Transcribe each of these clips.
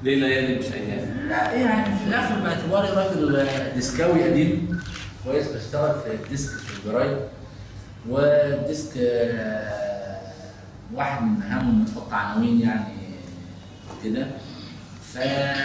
ليه ليالي مش ايام؟ لا يعني في الاخر باعتباري راجل ديسكاوي قديم كويس بشتغل في الديسك في الجرايد والديسك آه، واحد من مهامه انه تحط عناوين يعني كده ف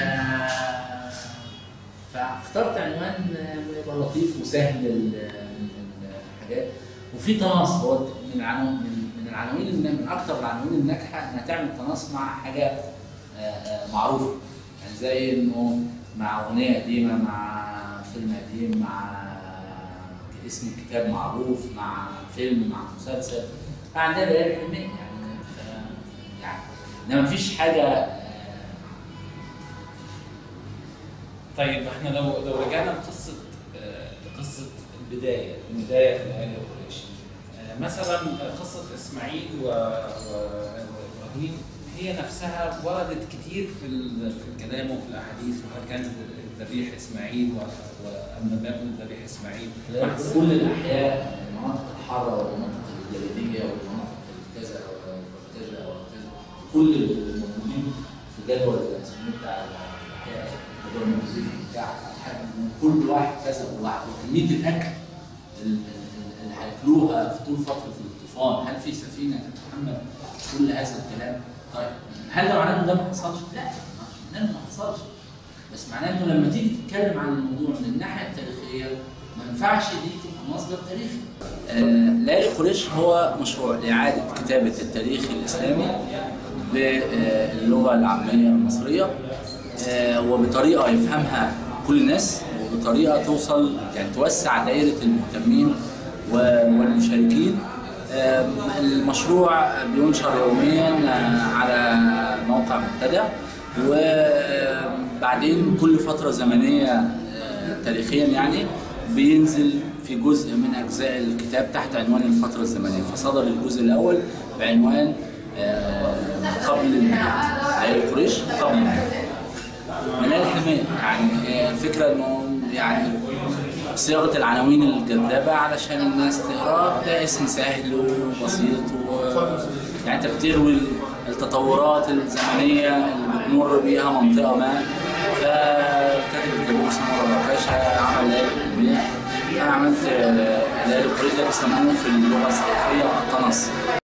فاخترت عنوان آه، يبقى لطيف وسهل ال- ال- الحاجات وفي تناص هو من العناوين من من العناوين اللي- من اكثر العناوين الناجحه انها تعمل تناص مع حاجه آه، آه، معروفه يعني زي انه مع اغنيه قديمه مع فيلم قديم مع اسم الكتاب معروف مع فيلم مع مسلسل عندنا ليالي حلمية يعني ف يعني انما مفيش حاجه آه، طيب احنا لو لو رجعنا لقصه آه، قصه البدايه البدايه في ليالي قريش آه، مثلا قصه اسماعيل و- و- وابراهيم هي نفسها وردت كتير في ال- في الكلام وفي الاحاديث وهل كان ذبيح اسماعيل و- وام لم يكن ذبيح اسماعيل في كل الاحياء المناطق الحاره والمناطق الجليديه والمناطق كذا وكذا وكذا كل الموجودين في جدول التسميه بتاع الاحياء جدول الموجودين بتاع كل واحد كذا وواحد وكميه الاكل ال- ال- اللي هياكلوها في طول فتره الطوفان هل في سفينه تتحمل كل هذا الكلام؟ طيب هل ده معناه ان ده ما حصلش؟ لا معناه انه ما حصلش بس معناه انه لما تيجي تتكلم عن الموضوع من الناحيه التاريخيه ما ينفعش دي تبقى مصدر تاريخي. آه ليالي قريش هو مشروع لاعاده كتابه التاريخ الاسلامي باللغه العاميه المصريه آه وبطريقه يفهمها كل الناس وبطريقه توصل يعني توسع دائره المهتمين و- والمشاركين آم، المشروع بينشر يوميا آه، على موقع مبتدأ وبعدين كل فترة زمنية آه، تاريخيا يعني بينزل في جزء من أجزاء الكتاب تحت عنوان الفترة الزمنية فصدر الجزء الأول بعنوان آه، قبل الميلاد ليالي قريش قبل الميلاد من الحماية يعني آه، الفكرة انه يعني صياغة العناوين الجذابة علشان الناس تقرا ده اسم سهل وبسيط و يعني انت بتروي التطورات الزمنية اللي بتمر بيها منطقة ما فالكاتب الكبير اسمه الرقاشة عمل ليالي الحلمية أنا عملت آه، ليالي قريش ده بيسموه في اللغة الصحفية التنص